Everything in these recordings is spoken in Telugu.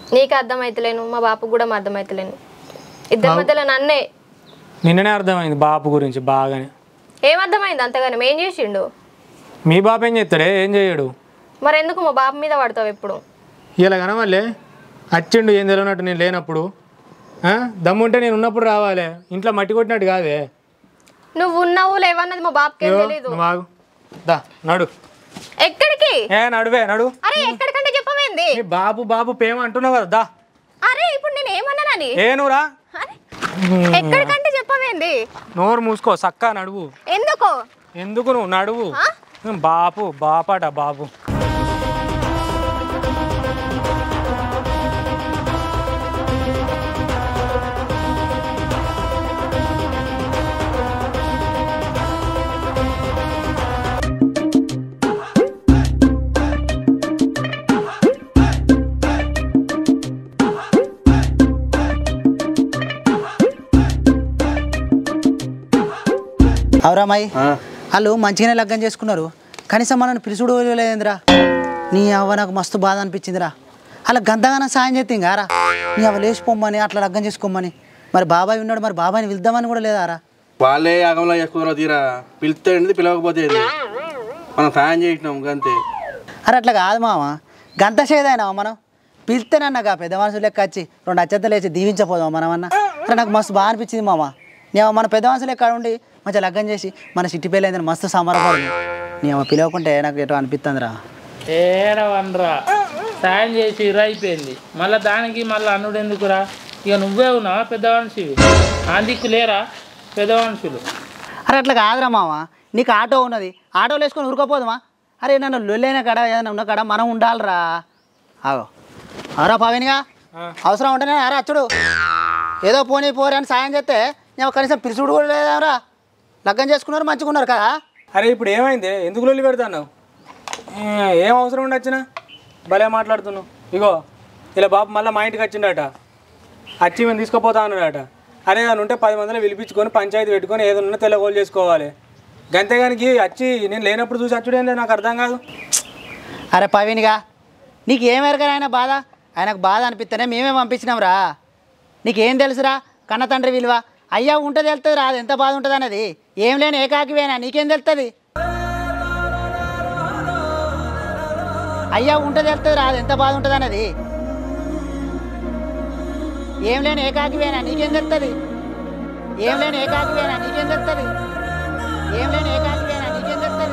నీకు అర్థమైతలేను మా బాపుకు కూడా మా అర్థమైతలేను ఇద్దరి మధ్యలో నన్నే నిన్ననే అర్థమైంది బాపు గురించి బాగానే ఏం అర్థమైంది అంతగానం ఏం చేసిండు మీ బాపు ఏం చేస్తాడే ఏం చేయడు మరి ఎందుకు మా బాపు మీద పడతావు ఎప్పుడు ఇలా కనవాలే అచ్చిండు ఏం తెలియనట్టు నేను లేనప్పుడు ఆ? దమ్ముంటే నేను ఉన్నప్పుడు రావాలి ఇంట్లో మట్టి కొట్టినట్టు కాదే నువ్వు ఉన్నావు లేవన్నది మా బాపుకేం ఇగో, తెలీదు నువ్వు ఆగు దా నడు ఎక్కడికి ఏ నడువే నడు అరే ఎక్కడికంటే చెప్పవేంది మీ బాబు బాబు పేమ అంటున్నావు కదా దా అరే ఇప్పుడు నేను ఏమన్నానని ఏ నువ్వురా అరే ఎక్కడికంటే చెప్పవేంది నోరు మూసుకో సక్కా నడువు ఎందుకు ఎందుకు నువ్వు నడువు ఆ? బాపు బాపాట బాబు అవురామాయి వాళ్ళు మంచిగానే లగ్గం చేసుకున్నారు కనీసం మనల్ని పిలుచుడు లేదురా నీ అవ్వ నాకు మస్తు బాధ అనిపించిందిరా అలా గంతగానం సాయం చేస్తే ఇంకారా నీ అవ్వ లేచిపోమ్మని అట్లా లగ్గం చేసుకోమని మరి బాబాయ్ ఉన్నాడు మరి బాబాయ్ని వెళ్దామని కూడా లేదారా వాళ్ళే యాగంలో చేసుకున్నారు తీరా పిలిస్తే ఏంటి పిలవకపోతే ఏంది మనం సాయం చేసినాం అంతే అరే అట్లా కాదు మామ గంత చేదైనా మనం పిలిస్తేనన్నగా పెద్ద మనుషులు లెక్క వచ్చి రెండు అచ్చంతలు వేసి దీవించపోదాం మనం అన్న అరే నాకు మస్తు బాగా అనిపించింది మామ నేను మన పెద్ద మనుషులు లెక్క ఉండి మంచిగా లగ్గం చేసి మన సిట్టి పెళ్ళైందని మస్తు సమరపడు నేను పిలవకుంటే నాకు ఎటో అనిపిస్తుందిరా ఏడవనరా సాయం చేసి ఇరు అయిపోయింది మళ్ళీ దానికి మళ్ళీ అన్నుడు ఎందుకురా ఇక నువ్వే ఉన్నావా పెద్ద మనిషివి అందుకు లేరా పెద్ద మనుషులు అరే అట్లా కాదురా మామ నీకు ఆటో ఉన్నది ఆటోలో వేసుకొని ఉరకపోదామా అరే నన్ను లొల్లైన కాడ ఏదైనా ఉన్న కాడ మనం ఉండాలిరా ఆగో అవరా పవన్గా అవసరం ఉంటేనే అరే అచ్చుడు ఏదో పోనీ పోరే అని సాయం చేస్తే నేను కనీసం పిలుచుడు కూడా లేదారా లగ్గం చేసుకున్నారు మంచిగా ఉన్నారు కదా అరే ఇప్పుడు ఏమైంది ఎందుకు లొల్లి పెడతాను ఏం అవసరం ఉండి వచ్చినా భలే మాట్లాడుతున్నావు ఇగో ఇలా బాబు మళ్ళీ మా ఇంటికి వచ్చిండట వచ్చి మేము తీసుకుపోతా అన్నాడట అరే అని ఉంటే పది మందిలో పిలిపించుకొని పంచాయతీ పెట్టుకొని ఏదైనా తెల్లగోలు చేసుకోవాలి గంతేగానికి వచ్చి నేను లేనప్పుడు చూసి వచ్చుడేందే నాకు అర్థం కాదు అరే పవన్గా నీకు ఏం ఎరగరా ఆయన బాధ ఆయనకు బాధ అనిపిస్తేనే మేమే పంపించినాం రా నీకేం తెలుసురా కన్న తండ్రి విలువ అయ్యా ఉంటే తెలుస్తుంది రా అది ఎంత బాధ ఉంటుంది అన్నది ఏం లేని ఏకాకివేనా నీకేం తెలుస్తుంది అయ్యా ఉంటే తెలుస్తుంది రా అది ఎంత బాధ ఉంటుంది అన్నది ఏం లేని ఏకాకివేనా నీకేం తెలుస్తుంది ఏం లేని ఏకాకివేనా నీకేం తెలుస్తుంది ఏం లేని ఏకాకివేనా నీకేం తెలుస్తుంది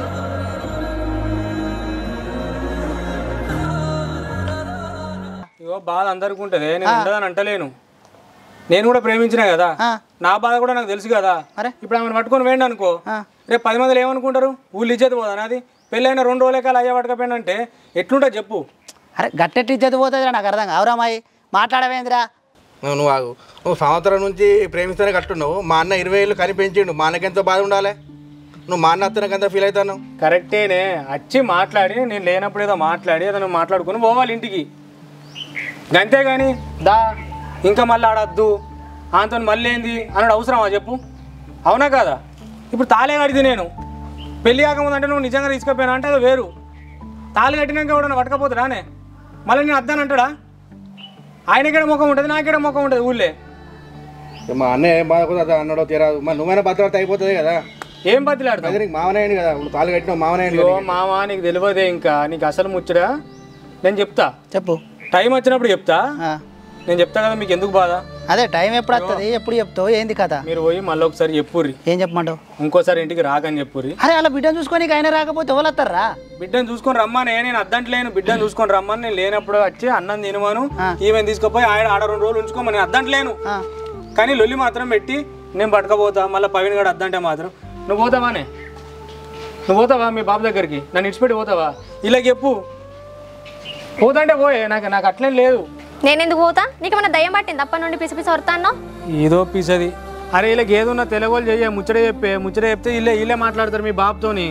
ఇగో బాధ అందరికీ ఉంటుంది నేను ఉండదని అంటలేను నేను కూడా ప్రేమించిన కదా ఆ. నా బాధ కూడా నాకు తెలుసు కదా అరే. ఇప్పుడు ఆమెను పట్టుకొని వేయండి అనుకో ఆ. రేపు పది మందిలు ఏమనుకుంటారు ఊళ్ళు ఇచ్చేది పోదా నాది పెళ్ళైన రెండు రోజులే కాలు అయ్యా పట్టుకపోయిందంటే ఎట్లుంటా చెప్పు అరే గట్టెట్టి చదిపోతుందిరా నాకు అర్థం అవరామాయి మాట్లాడవేందిరా నువ్వు నువ్వు ఆగు నువ్వు సంవత్సరం నుంచి ప్రేమిస్తూనే కట్టున్నావు మా అన్న ఇరవై ఏళ్ళు కనిపించిండు మా అన్నకెంతో బాధ ఉండాలి నువ్వు మా అన్న అత్తనకి ఎంత ఫీల్ అవుతాను కరెక్టేనే వచ్చి మాట్లాడి నేను లేనప్పుడు ఏదో మాట్లాడి ఏదైనా మాట్లాడుకుని పోవాలి ఇంటికి అంతేగాని దా ఇంకా మళ్ళీ ఆడద్దు ఆంతో మళ్ళీ ఏంది అన్నాడు అవసరమా చెప్పు అవునా కదా ఇప్పుడు తాళే కడితే నేను పెళ్ళి కాకముందు అంటే నువ్వు నిజంగా తీసుకుపోయినా అంటే అది వేరు తాళి కట్టినాక కూడా పట్టకపోతాడానే మళ్ళీ నేను అద్దానంటాడా ఆయనకేడ ముఖం ఉంటుంది నాకేడ ముఖం ఉంటుంది ఊళ్ళే మా అన్న ఏం బాధపడుతుంది అన్నాడో తీరాదు మరి నువ్వైనా భద్రత అయిపోతుంది కదా ఏం బతిలాడుతావు అయితే నీకు మామనేయండి కదా నువ్వు తాళి కట్టినావు మామనేయండి అయ్యో మామ నీకు తెలియదే ఇంకా నీకు అసలు ముచ్చడా నేను చెప్తా చెప్పు టైం వచ్చినప్పుడు చెప్తా ఆ, నేను చెప్తా కదా మీకు ఎందుకు బాధ అదే టైం ఎప్పుడు వస్తుంది ఎప్పుడు చెప్తావు ఏంది కథ మీరు పోయి మళ్ళీ ఒకసారి చెప్పుర్రి ఏం చెప్పమంటావు ఇంకోసారి ఇంటికి రాకని చెప్పుర్రి అరే అలా బిడ్డను చూసుకొని ఆయన రాకపోతే ఎవరు బిడ్డను చూసుకొని రమ్మని నేను అద్దంటలేను బిడ్డను చూసుకొని రమ్మని నేను లేనప్పుడు వచ్చి అన్నం తినమాను ఈమె తీసుకుపోయి ఆయన ఆడ రెండు రోజులు ఉంచుకోమని నేను అద్దంటలేను కానీ లొల్లి మాత్రం పెట్టి నేను పట్టుకపోతా మళ్ళీ పవిన్ గడు అద్దంటే మాత్రం నువ్వు పోతావానే నువ్వు పోతావా మీ బాబు దగ్గరికి నన్ను ఇడిచిపెట్టి పోతావా ఇలా చెప్పు పోతాంటే పోయే నాకు నాకు అట్లేం లేదు నేను ఎందుకు పోతా నీకు ఏమైనా దయ్యం పట్టింది అప్పటి నుండి పిసి పిసి వస్తాను ఏదో పిసది అరే ఇలా ఏదున్నా తెలుగులు చెయ్య ముచ్చట చెప్పే ముచ్చట చెప్తే ఇల్లే ఇల్లే మాట్లాడతారు మీ బాబుతోని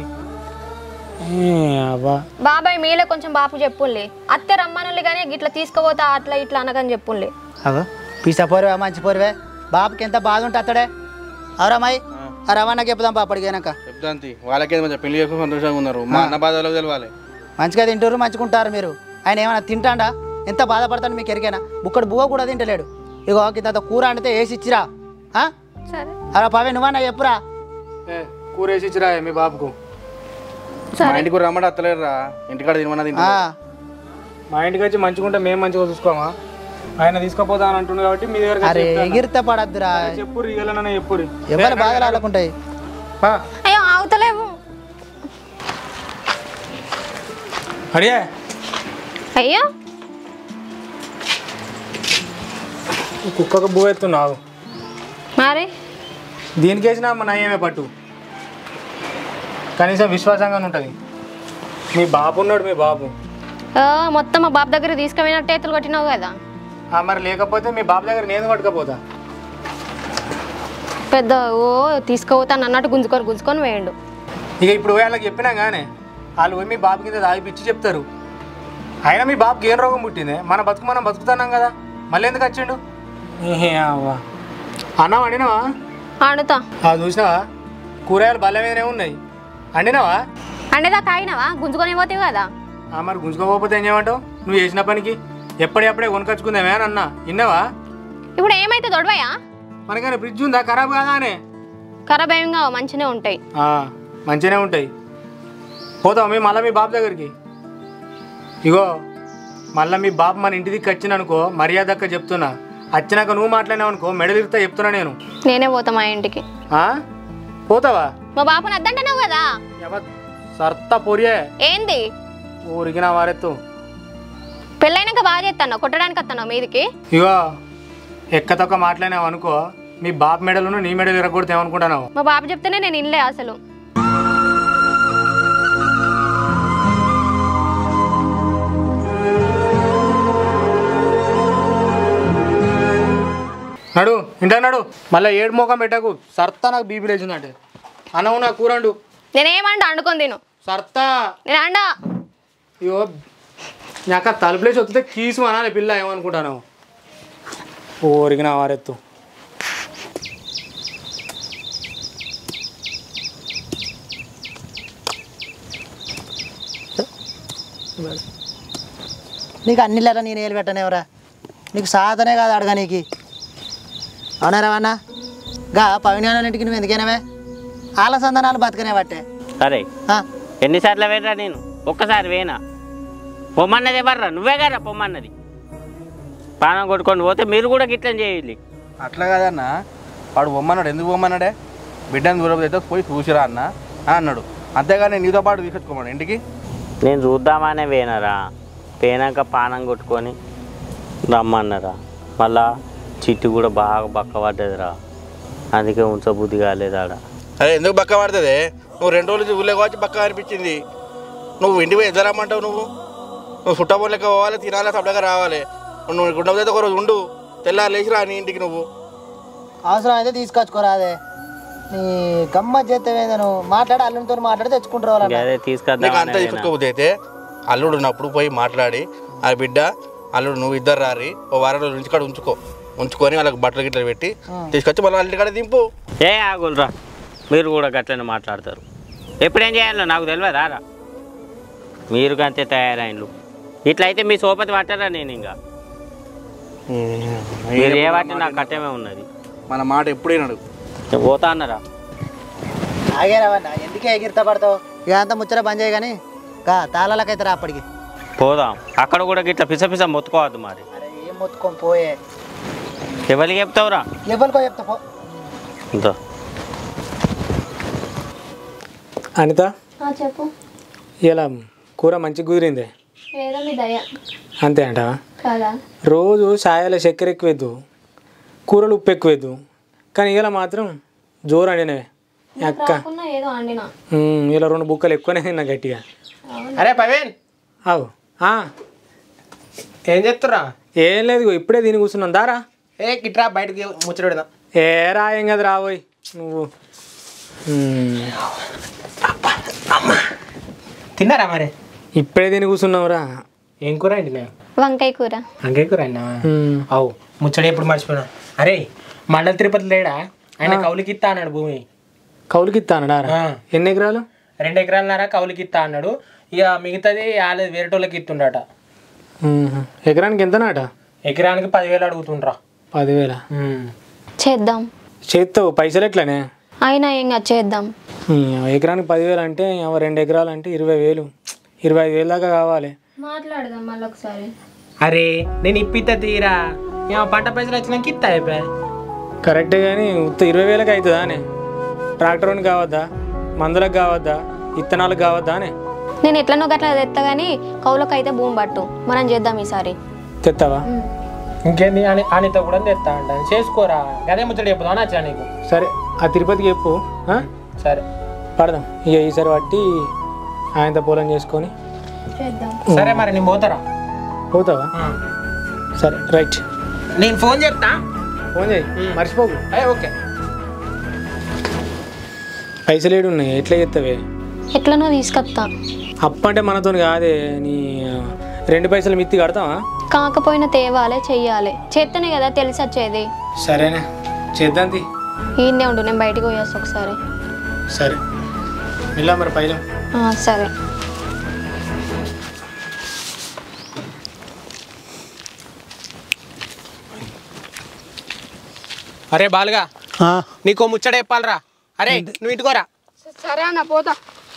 ఏ అవ్వా బాబాయ్ మీలే కొంచెం బాపు చెప్పుల్లి అత్తే రమ్మనుల్లి కానీ గిట్లా తీసుకుపోతా అట్లా ఇట్లా అనకని చెప్పుల్లి అగో పీసా పోరివే మంచి పోరివే బాబుకి ఎంత బాధ ఉంటే అత్తడే అవరామాయి ఆ రవాణాకి చెప్పుదాం పాపడికైనాక చెప్తాంతి వాళ్ళకే మంచిగా పెళ్లి చేసుకుని సంతోషంగా ఉన్నారు మా అన్న బాధలో తెలవాలి మంచిగా తింటారు మంచుకుంటారు మీరు ఆయన ఏమైనా తింటాడా ఎంత బాధపడతాడు మీకు ఎరికైనా బుక్కడు బువ్వ కూడా తింటలేడు ఇగో ఇంత కూర అంటే వేసి ఇచ్చిరా ఆ? సరే అరే పవే నువ్వన్నా చెప్పురా ఏ కూర వేసి ఇచ్చిరా మీ బాబుకు మా ఇంటికి కూడా రమ్మంటే అత్తలేరురా ఇంటికాడ తినమన్నా ఆ, తింటా మా ఇంటికి వచ్చి మంచిగుంటే మేము మంచిగా చూసుకోమా ఆయన తీసుకుపోతా అని అంటుండు కాబట్టి మీ దగ్గర అరే ఎగిరితే పడద్దురా చెప్పురు ఇవ్వాలన్నా చెప్పురు ఎవరి బాధలు ఆడుకుంటాయి అయ్యో ఆగుతలేవు అడిగే అయ్యో కుక్కకు బువ్వ ఎత్తున్నావు మరి దీనికి వేసినా మన నయ్యమే పట్టు కనీసం విశ్వాసంగా ఉంటుంది మీ బాబు ఉన్నాడు మీ బాబు ఆ, మొత్తం మా బాబు దగ్గర తీసుకుపోయినట్టు ఎత్తులు కొట్టినావు కదా ఆ, మరి లేకపోతే మీ బాబు దగ్గర నేను పట్టుకపోతా పెద్ద ఓ తీసుకుపోతాను అన్నట్టు గుంజుకొని గుంజుకొని వేయండు ఇక ఇప్పుడు వాళ్ళకి చెప్పినా కానీ వాళ్ళు పోయి మీ బాబు కింద తాగిపిచ్చి చెప్తారు అయినా మీ బాబుకి ఏం రోగం పుట్టింది మన బతుకు మనం బతుకుతున్నాం కదా మళ్ళీ ఎందుకు వచ్చిండు ఏహే అవ్వ. అన్నం వండినావా ఆడుతా ఆ చూసినావా కూరగాయలు బల్ల మీదనే ఉన్నాయి వండినావా అండేదా కాయినావా గుంజుకొని పోతావు కదా ఆ, మరి గుంజుకోకపోతే ఏం చేయమంటావు నువ్వు చేసిన పనికి ఎప్పుడెప్పుడే కొనుకొచ్చుకుందామే అని అన్నా విన్నావా ఇప్పుడు ఏమైతే దొడవయా మనకైనా ఫ్రిడ్జ్ ఉందా ఖరాబ్ కాదా అనే ఖరాబ్ ఏం కావు మంచిగా ఉంటాయి ఆ, మంచిగానే ఉంటాయి పోతాం మీ మళ్ళీ మీ బాబు దగ్గరికి ఇగో మళ్ళీ మీ బాబు మన ఇంటి దిక్కు వచ్చిననుకో మర్యాదక్క చెప్తున్నా వచ్చినాక నువ్వు మాట్లాడినావు అనుకో మెడలిరితే చెప్తున్నా నేను నేనే పోతా మా ఇంటికి ఆ? పోతావా మా బాబుని వద్దంటున్నావు కదా ఎవ సర్త పొరియే ఏంది ఊరికి నా వారెత్తు పెళ్ళైనాక బాగా చేస్తాను కొట్టడానికి వస్తాను మీదికి ఇగో ఎక్కతొక్క మాట్లాడినావు అనుకో మీ బాబు మెడలను నీ మెడలు ఇరగొడితే ఏమనుకుంటున్నావు మా బాబు చెప్తేనే నేను ఇల్లే అసలు నడు ఇంటా నడు మళ్ళీ ఏడు మోకం పెట్టకు సర్తా నాకు బీపీ లేచిందంటే అన్నవు నా కూరండు నేనేమంట అండుకొని తిను సర్తా నేను అండ ఇగో నాకు తలుపులేసి వస్తే కీసు అనాలి పిల్ల ఏమనుకుంటాను ఊరికి నా వారెత్తు నీకు అన్ని లేరా నేను ఏలు పెట్టనేవరా నీకు సాధనే కాదు అడగా నీకు అవునారా అన్న గా పవినాన్నింటికి నువ్వు ఎందుకైనావే ఆల సందనాలు బతకనే బట్టే సరే ఆ, ఎన్నిసార్లు వేయరా నేను ఒక్కసారి వేనా పొమ్మన్నది ఎవర్రా నువ్వే కదా పొమ్మన్నది పానం కొట్టుకొని పోతే మీరు కూడా గిట్లని చేయాలి అట్లా కాదన్న వాడు పొమ్మన్నాడు ఎందుకు పొమ్మన్నాడే బిడ్డను దూరం అయితే పోయి చూసిరా అన్న అని అన్నాడు అంతేగాని నీతో పాటు తీసుకొచ్చుకోమన్నాడు ఇంటికి నేను చూద్దామనే వేనరా పోయినాక పానం కొట్టుకొని రమ్మన్నారా మళ్ళా చిట్టు కూడా బాగా బక్క పడ్డదిరా అందుకే ఉంచబుద్ధి కాలేదు ఆడ అరే ఎందుకు బక్క పడుతుంది నువ్వు రెండు రోజులు ఊళ్ళో వచ్చి బక్క అనిపించింది నువ్వు ఇంటికి పోయి ఎదురు రమ్మంటావు నువ్వు నువ్వు చుట్టబోలు లెక్క పోవాలి తినాలి సబ్లగా రావాలి నువ్వు గుండె ఒక రోజు ఉండు తెల్లారు లేచిరా నీ ఇంటికి నువ్వు అవసరం అయితే తీసుకొచ్చుకోరాదే నీ గమ్మ చేతవేంద నువ్వు మాట్లాడి అల్లునితో మాట్లాడి తెచ్చుకుంటారు ఇంకా వాళ్ళని అదే నీకు అంతా తీసుకొద్దామనే వేనా. తీసుకొచ్చుకోబోతే అయితే అల్లుడు ఉన్నప్పుడు పోయి మాట్లాడి ఆ బిడ్డ అల్లుడు నువ్వు ఇద్దరు రారి ఓ వారం రోజుల నుంచి కాడ ఉంచుకో ఉంచుకొని వాళ్ళకి బట్టలు గిట్టలు పెట్టి తీసుకొచ్చి మళ్ళీ వాళ్ళ ఇంటికాడ దింపు ఏ ఆగులరా మీరు కూడా గట్లనే మాట్లాడతారు ఎప్పుడేం చేయాలో నాకు తెలియదా రా మీరు కంతే తయారైనలు ఇట్లయితే మీ సోపతి పట్టరా నేను ఇంకా మీరు ఏ వాటి నాకు కట్టమే ఉన్నది మన మాట ఎప్పుడైనాడు నేను పోతా అన్నారా ఆగేరావన్న ఎందుకే ఎగిరితా పడతావు ఇక అంతా ముచ్చట బంద్ చేయ కానీ గా తాళాలకైతే రా అప్పటికి పోదాం అక్కడ కూడా గిట్ల పిస పిస మొత్తుకోవద్దు మరి అరే ఏం మొత్తుకొని పోయే ఎవరికి చెప్తావురా ఎవరికో చెప్తా పో ఇంత అనిత చెప్పు ఇలా కూర మంచి కుదిరిందే ఏదో మీ దయ అంతే అంట కదా రోజు సాయాల చక్కెర ఎక్కువేద్దు కూరలు ఉప్పు ఎక్కువేద్దు కానీ ఇలా మాత్రం జోరు అండినవే అక్క రాకున్నా ఏదో అండినా ఉమ్, ఇలా రెండు బుక్కలు ఎక్కువనే తిన్నా గట్టిగా అరే పవేన్ అవు ఆ, ఏం చెప్తురా ఏం లేదు ఇగో ఇప్పుడే దీని కూర్చున్నాం దారా ఏ గిట్రా బయటకి ముచ్చట పెడదాం ఏ రాయం కదా రాబోయ్ నువ్వు ఉమ్, తిన్నారా మరి ఇప్పుడే దీని కూర్చున్నావురా ఏం కూర అండి నేను వంకాయ కూర అంకే కూర అన్నా ఉమ్, అవు ముచ్చట ఎప్పుడు మర్చిపోయినా అరే మండల తిరుపతి లేడా ఆయన కౌలుకి ఇస్తా అన్నాడు భూమి కౌలుకి ఇస్తానడారా ఆ. ఎన్ని ఎకరాలు రెండు ఎకరాలన్నారా కౌలుకి ఇస్తా అన్నాడు ఇక మిగతాది వాళ్ళది వేరేటోళ్ళకి ఇస్తుండట మ్మ్. ఎకరానికి ఎంత నాట ఎకరానికి పదివేలు అడుగుతుండ్రా పదివేల చేద్దాం చేస్తావు పైసలు ఎట్లనే అయినా ఏం కాదు చేద్దాం మ్మ్. ఎకరానికి పదివేలు అంటే ఏమో రెండు ఎకరాలు అంటే ఇరవై వేలు ఇరవై ఐదు వేలు దాకా కావాలి మాట్లాడదాం మళ్ళీ ఒకసారి అరే నేను ఇప్పిత తీరా ఏమో పంట పైసలు వచ్చినాక ఇస్తా అయిపోయా కరెక్టే కానీ ఉత్త ఇరవై వేలకు అవుతుందా అనే ట్రాక్టర్ని కావద్దా మందులకు కావద్దా ఇత్తనాలకు కావద్దా అనే నేను ఎట్లనో గట్లా తెస్తా కానీ కౌలకు అయితే భూమి పట్టు మనం చేద్దాం ఈసారి తెస్తావా ఇంకేంది అని అనితో కూడా తెస్తా అంట చేసుకోరా అదే ముచ్చట చెప్పుదా నచ్చా నీకు సరే ఆ తిరుపతికి చెప్పు ఆ? సరే పడదాం ఇక ఈసారి బట్టి ఆయనతో పొలం చేసుకొని చేద్దాం సరే మరి నేను పోతారా పోతావా సరే రైట్ నేను ఫోన్ చేస్తా ఫోన్ చేయి మర్చిపోకు ఏ, ఓకే పైసలు ఏడు ఉన్నాయి ఎట్లా చేస్తావే ఎట్లనో తీసుకొస్తా అప్పు అంటే మనతో కాదే నీ ఆ, రెండు పైసలు మిత్తి కడతావా కాకపోయినా తేవాలే చెయ్యాలి చేస్తేనే కదా తెలిసి వచ్చేది సరేనే చేద్దాం తీ ఈయనే ఉండు నేను బయటికి పోయేస్తా ఒకసారి సరే ఇలా మరి పైన ఆ, సరే అరే బాలుగా నీకో ముచ్చట చెప్పాలరా అరే నువ్వు ఇంటికోరా సరే అన్న పోతా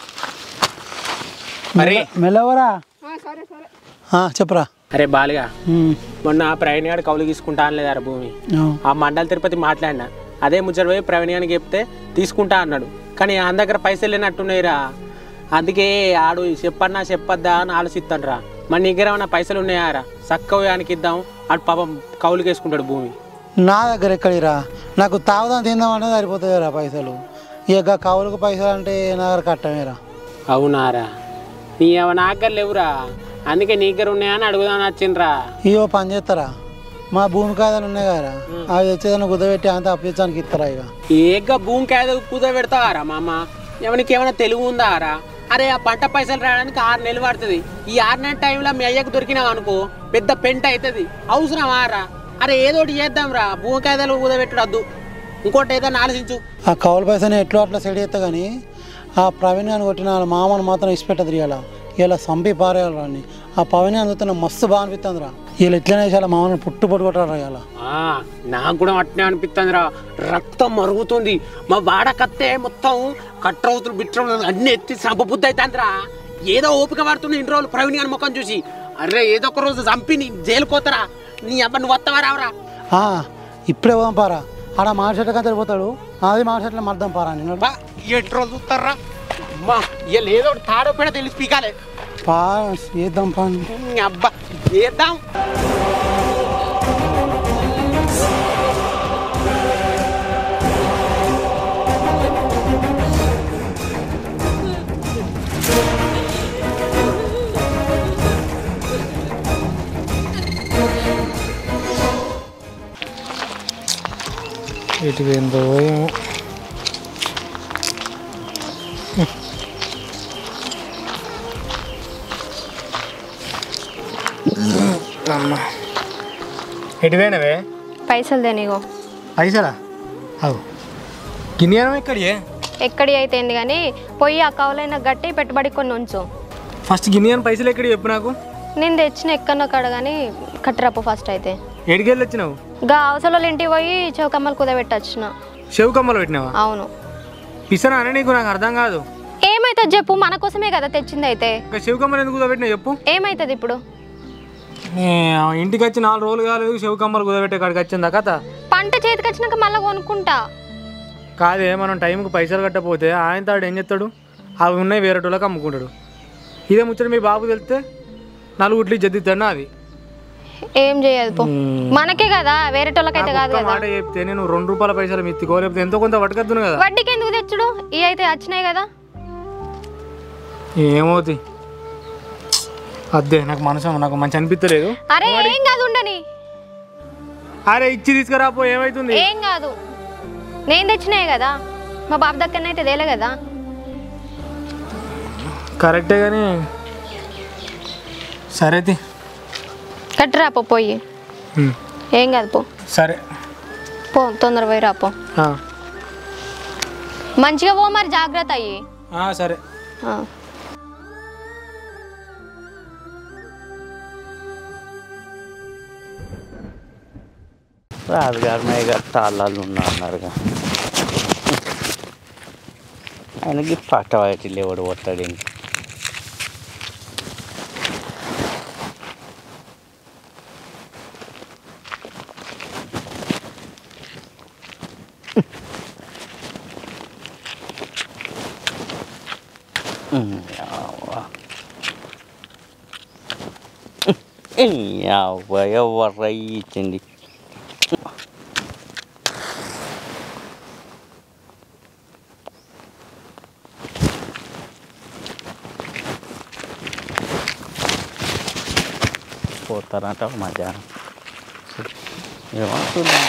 అరే మెల్లవరా సరే సరే చెప్పరా అరే బాలుగా మొన్న ప్రవీణ్ గారు కౌలు తీసుకుంటా అనలేదారా భూమి ఆ మండల తిరుపతి మాట్లాడినా అదే ముచ్చట పోయి ప్రవీణ్ గారికి చెప్తే తీసుకుంటా అన్నాడు కానీ ఆయన దగ్గర పైసలు లేనట్టున్నాయిరా అందుకే ఆడు చెప్పన్నా చెప్పొద్దా అని ఆలోచిస్తానరా మన దగ్గర ఏమైనా పైసలు ఉన్నాయారా చక్కగా ఆయనకి ఇద్దాం ఆడు పాపం కౌలుకి వేసుకుంటాడు భూమి నా దగ్గర ఎక్కడిరా నాకు తాగుదాం తిందాం అంటే సరిపోతుందిరా పైసలు ఇక కవులకు పైసలు అంటే నా దగ్గర కట్టమేరా అవునారా నీ ఏమైనా ఆగ్గర లేవురా అందుకే నీ దగ్గర ఉన్నాయని అడుగుదామని వచ్చిండ్రా ఇవో పని చేస్తారా మా భూమి కాదని ఉన్నాయి కదరా అవి తెచ్చేదాన్ని కుదబెట్టి అంత అప్పించడానికి ఇస్తారా ఇక ఏక భూమి కాదు కుద పెడతావారా మామ ఎవరికి ఏమైనా తెలుగు ఉందారా అరే ఆ పంట పైసలు రావడానికి ఆరు నెలలు పడుతుంది ఈ ఆరు నెలల టైంలో మీ అయ్యకు దొరికినావు అనుకో పెద్ద పెంట అవుతుంది అవసరం ఆరా అరే ఏదో ఒకటి చేద్దాం రా భూమి కాయదలు కుదబెట్టడద్దు ఇంకోటి ఏదైనా ఆలోచించు ఆ కవుల పైసని ఎట్లో అట్లా సెట్ చేస్తా కానీ ఆ ప్రవీణ్ అని కొట్టిన వాళ్ళ మామను మాత్రం ఇచ్చిపెట్టదు ఇలా ఇలా సంపి పారేయాలి రాని ఆ పవన్ అందుతున్న మస్తు బాగా అనిపిస్తుంది రా వీళ్ళు ఎట్లనే చాలా మామను పుట్టు పట్టు కొట్టారు ఇలా ఆ, నాకు కూడా అట్నే అనిపిస్తుంది రా రక్తం మరుగుతుంది మా వాడకత్తే మొత్తం కట్రవుతులు బిట్రవుతులు అన్ని ఎత్తి సంపబుద్ధి అవుతుందిరా ఏదో ఓపిక పడుతున్న ఇన్ని రోజులు ప్రవీణ్ గారి ముఖం చూసి అరే ఏదో ఒక రోజు చంపి నీ జైలు కోతరా నీ అబ్బ నువ్వు వస్తావా రావరా ఆ, ఇప్పుడే పోదాం పారా ఆడ మాట చెట్ల కంటే పోతాడు అది మాట చెట్ల మర్దాం పారా నేను బా ఎటు రోజు చూస్తారా అమ్మా ఇవాళ ఏదో ఒకటి తాడో పేడ తెలిసి పీకాలే పా చేద్దాం పా నీ అబ్బా చేద్దాం ఎటు పోయిందో ఏమో అమ్మా ఎటు పోయినవే పైసలు దేనిగో పైసలా అవు గిన్నెనం ఎక్కడి ఎక్కడి అయితే ఏంది కానీ పోయి ఆ కవులైన గట్టి పెట్టుబడి కొన్ని ఉంచు ఫస్ట్ గిన్నెని పైసలు ఎక్కడి చెప్పు నాకు నేను తెచ్చిన ఎక్కడో కాడ కానీ కట్టరప్పు ఫస్ట్ అయితే ఎడికెళ్ళి వచ్చినావు గా అవసరాలు ఇంటికి పోయి చౌకమ్మలు కుదబెట్టొచ్చిన చెవు కమ్మలు పెట్టినావా అవును పిసనా అనే నీకు నాకు అర్థం కాదు ఏమైతుంది చెప్పు మన కోసమే కదా తెచ్చింది అయితే ఇంకా చెవు కమ్మలు ఎందుకు కుదబెట్టినా చెప్పు ఏమైతుంది ఇప్పుడు ఏ, ఆ ఇంటికి వచ్చి నాలుగు రోజులు కాలేదు చెవు కమ్మలు కుదబెట్టే కాడికి వచ్చిందా కథ పంట చేతికి వచ్చినాక మళ్ళీ కొనుక్కుంటా కాదే మనం టైంకి పైసలు కట్టకపోతే ఆయన తాడు ఏం చేస్తాడు అవి ఉన్నాయి వేరే వాళ్ళకి అమ్ముకుంటాడు ఇదే ముచ్చట మీ బాబు తెలిస్తే నలుగుట్లి జద్దిస్తాడు అది ఏం చేయదు పో మనకే కదా వేరే వాళ్ళకైతే కాదు ఒక్క కదా మాట చెప్తే నేను రెండు రూపాయల పైసలు మిత్తికో లేకపోతే ఎంతో కొంత పట్టుకొద్దును కదా వడ్డీకి ఎందుకు తెచ్చుడు ఇవి అయితే వచ్చినాయి కదా ఏమవుతుంది అదే నాకు మనసు నాకు మంచి అనిపించలేదు అరే ఏం కాదు ఉండని అరే ఇచ్చి తీసుకురాపో ఏమవుతుంది ఏం కాదు నేను తెచ్చినాయి కదా మా బాబు దగ్గరనైతే తేలే కదా కరెక్టే కానీ సరే తి. కట్టురా పో పోయి ఉమ్, ఏం కాదు పో సరే పో తొందర పోయి రా పో ఆ, మంచిగా పో మరి జాగ్రత్త అయ్యి ఆ, సరే ఆ. రాజుగారి మీద గారు తాళాలు ఉన్నా అన్నారుగా ఆయనకి పట్ట వాటి ఎవడు కొట్టాడు ఇంక. యావ్వా. యావ్వా, ఎవర్రా ఇచ్చింది పోతారంట మధ్యాహ్నం ఏమవుతుంది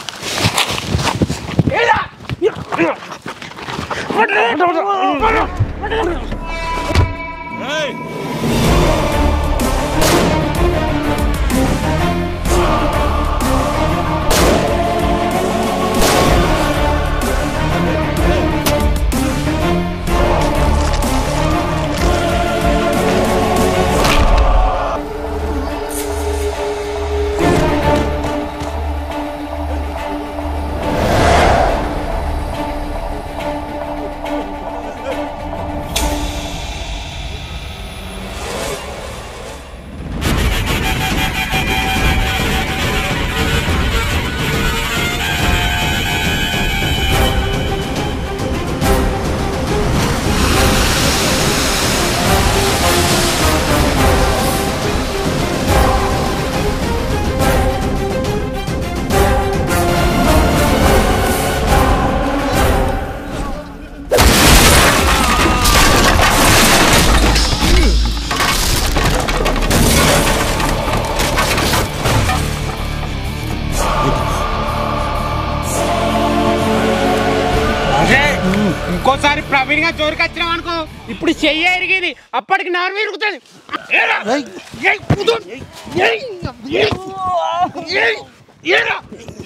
ఇంకోసారి ప్రవీణ్ గా జోరికి వచ్చినాం అనుకో ఇప్పుడు చెయ్యి ఎరిగేది అప్పటికి నారు ఇరుగుతుంది ఏరా? ఏయ్, కూర్చో. ఏయ్, ఏయ్, ఏయ్, ఏరా?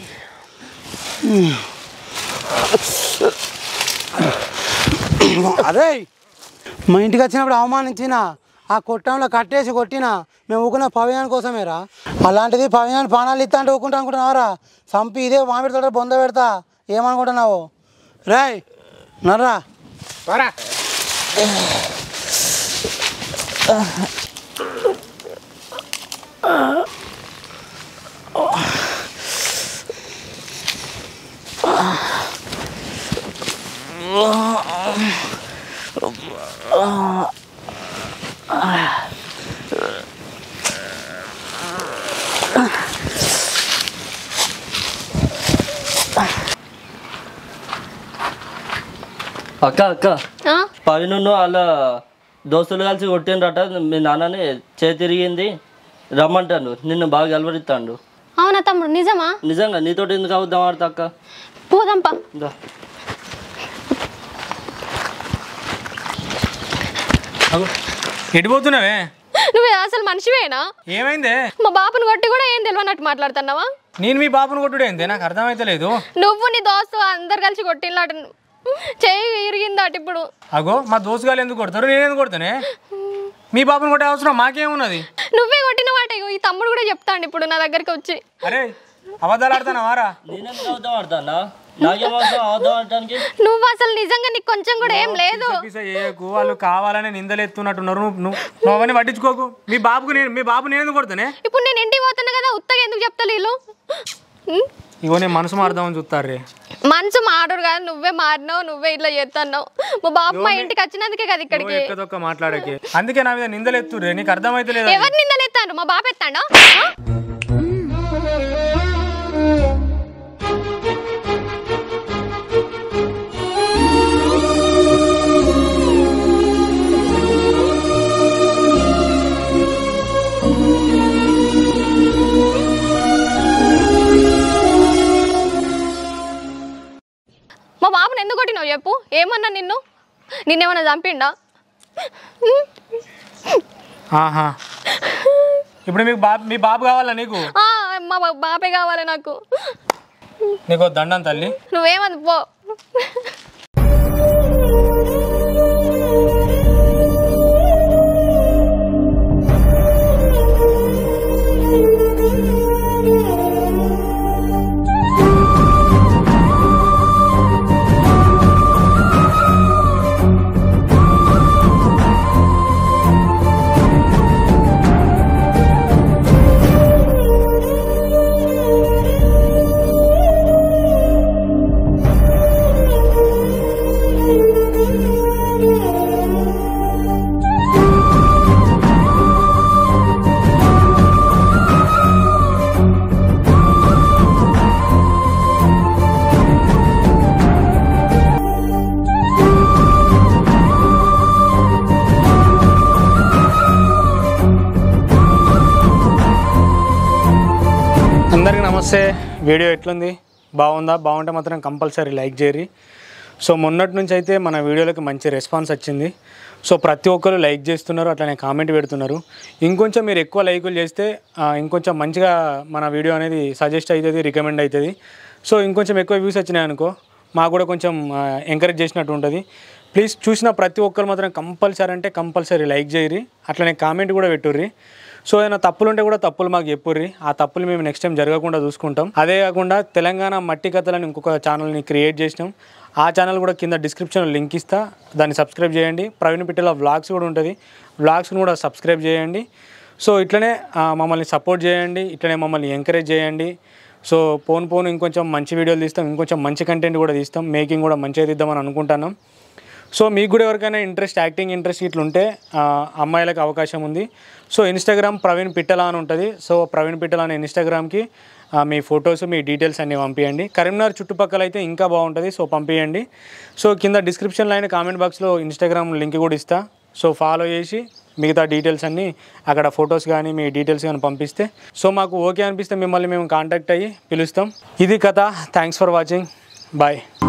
అదే మా ఇంటికి వచ్చినప్పుడు అవమానించిన ఆ కొట్టంలో కట్టేసి కొట్టిన మేము ఊకున్న పవయాన్ కోసమేరా అలాంటిది పవయాన్ పానాలు ఇస్తా అంటే ఊకుంటా అనుకుంటున్నావరా సంపి ఇదే మామిడి తోట బొంద పెడతా ఏమనుకుంటున్నావు రాయ్ నర్రా పోరా. అక్క అక్క ఆ? పవిను వాళ్ళ దోస్తులు కలిసి కొట్టిండ్రట మీ నాన్నని చేతి తిరిగింది రమ్మంటాడు నిన్ను బాగా గెలవరిస్తాడు అవునా తమ్ముడు నిజమా నిజంగా నీతోటి ఎందుకు అవుద్దాం ఆడతా అక్క పోదాంపా దా. అగో, ఎటు పోతున్నావే నువ్వు అసలు మనిషివేనా ఏమైందే మా బాపుని కొట్టి కూడా ఏం తెలియనట్టు మాట్లాడుతున్నావా నేను మీ బాబుని కొట్టుడేందే నాకు అర్థమైతలేదు నువ్వు నీ దోస్తు అందరు కలిసి కొట్టినలాట చేయి ఇరిగిందట ఇప్పుడు అగో మా దోస్తుగాలు ఎందుకు కొడతారు నేను ఎందుకు కొడతానే మీ బాబుని కొట్టే అవసరం మాకేమున్నది నువ్వే కొట్టిన మాట ఈ తమ్ముడు కూడా చెప్తాండి ఇప్పుడు నా దగ్గరికి వచ్చి అరే అబద్ధాలు ఆడుతున్నావారా నేనెందుకు అవుద్దాం ఆడతానా నాకేం అవసరం అవుద్దాం ఆడటానికి నువ్వు అసలు నిజంగా నీకు కొంచెం కూడా ఏం లేదు పిస చేయకు వాళ్ళు కావాలని నిందలెత్తున్నట్టున్నారు నువ్వు నువ్వు నువ్వు అవన్నీ పట్టించుకోకు మీ బాబుకు నేను మీ బాబు నేను ఎందుకు కొడతానే ఇప్పుడు నేను ఇంటికి పోతున్నా కదా ఉత్తగా ఎందుకు చెప్తాను వీళ్ళు ఉం? ఇగో నేను మనసు మారుదామని చూస్తారే మనసు మాడరు కాదు నువ్వే మారినావు నువ్వే ఇట్లా చేస్తున్నావు మా బాబు మా ఇంటికి వచ్చినందుకే కదా ఇక్కడికి ఎక్కదొక్క మాట్లాడకే అందుకే నా మీద నిందలెత్తుర్రే నీకు అర్థమైతే లేదా ఎవరు నిందలెత్తాను మా బాబు ఎత్తాడా మా బాబుని ఎందుకు కొట్టినావు చెప్పు ఏమన్నా నిన్ను నిన్నేమన్నా చంపిండా ఆహా ఇప్పుడు మీకు బాబు మీ బాబు కావాలా నీకు ఆ, మా బా- బాబే కావాలి నాకు నీకు ఓ దండం తల్లి నువ్వేమది పో నమస్తే వీడియో ఎట్లుంది బాగుందా బాగుంటే మాత్రం కంపల్సరీ లైక్ చేయరి సో మొన్నటి నుంచి అయితే మన వీడియోలకి మంచి రెస్పాన్స్ వచ్చింది సో ప్రతి ఒక్కరు లైక్ చేస్తున్నారు అట్లనే కామెంట్ పెడుతున్నారు ఇంకొంచెం మీరు ఎక్కువ లైకులు చేస్తే ఆ, ఇంకొంచెం మంచిగా మన వీడియో అనేది సజెస్ట్ అవుతుంది రికమెండ్ అవుతుంది సో ఇంకొంచెం ఎక్కువ వ్యూస్ వచ్చినాయి అనుకో మాకు కూడా కొంచెం ఎంకరేజ్ చేసినట్టు ఉంటుంది ప్లీజ్ చూసిన ప్రతి ఒక్కరు మాత్రం కంపల్సరీ అంటే కంపల్సరీ లైక్ చేయరి అట్లనే కామెంట్ కూడా పెట్టుర్రి సో ఏదైనా తప్పులు ఉంటే కూడా తప్పులు మాకు చెప్పుర్రి ఆ తప్పులు మేము నెక్స్ట్ టైం జరగకుండా చూసుకుంటాం అదే కాకుండా తెలంగాణ మట్టి కథలని ఇంకొక ఛానల్ని క్రియేట్ చేసినాం ఆ ఛానల్ కూడా కింద డిస్క్రిప్షన్లో లింక్ ఇస్తా దాన్ని సబ్స్క్రైబ్ చేయండి ప్రవీణ్ పిట్టలో వ్లాగ్స్ కూడా ఉంటుంది వ్లాగ్స్ని కూడా సబ్స్క్రైబ్ చేయండి సో ఇట్లనే ఆ, మమ్మల్ని సపోర్ట్ చేయండి ఇట్లనే మమ్మల్ని ఎంకరేజ్ చేయండి సో పోను పోను ఇంకొంచెం మంచి వీడియోలు తీస్తాం ఇంకొంచెం మంచి కంటెంట్ కూడా తీస్తాం మేకింగ్ కూడా మంచిగా తీద్దామని అనుకుంటున్నాం సో మీకు కూడా ఎవరికైనా ఇంట్రెస్ట్ యాక్టింగ్ ఇంట్రెస్ట్ ఇట్లా ఉంటే ఆ, అమ్మాయిలకు అవకాశం ఉంది సో ఇన్స్టాగ్రామ్ ప్రవీణ్ పిట్టల అని ఉంటుంది సో ప్రవీణ్ పిట్టల అనే ఇన్స్టాగ్రామ్కి ఆ, మీ ఫొటోస్ మీ డీటెయిల్స్ అన్నీ పంపించండి కరీంనగర్ చుట్టుపక్కల అయితే ఇంకా బాగుంటుంది సో పంపించండి సో కింద డిస్క్రిప్షన్లో అయిన కామెంట్ బాక్స్లో ఇన్స్టాగ్రామ్ లింక్ కూడా ఇస్తా సో ఫాలో చేసి మిగతా డీటెయిల్స్ అన్నీ అక్కడ ఫొటోస్ కానీ మీ డీటెయిల్స్ కానీ పంపిస్తే సో మాకు ఓకే అనిపిస్తే మిమ్మల్ని మేము కాంటాక్ట్ అయ్యి పిలుస్తాం ఇది కథ థ్యాంక్స్ ఫర్ వాచింగ్ బాయ్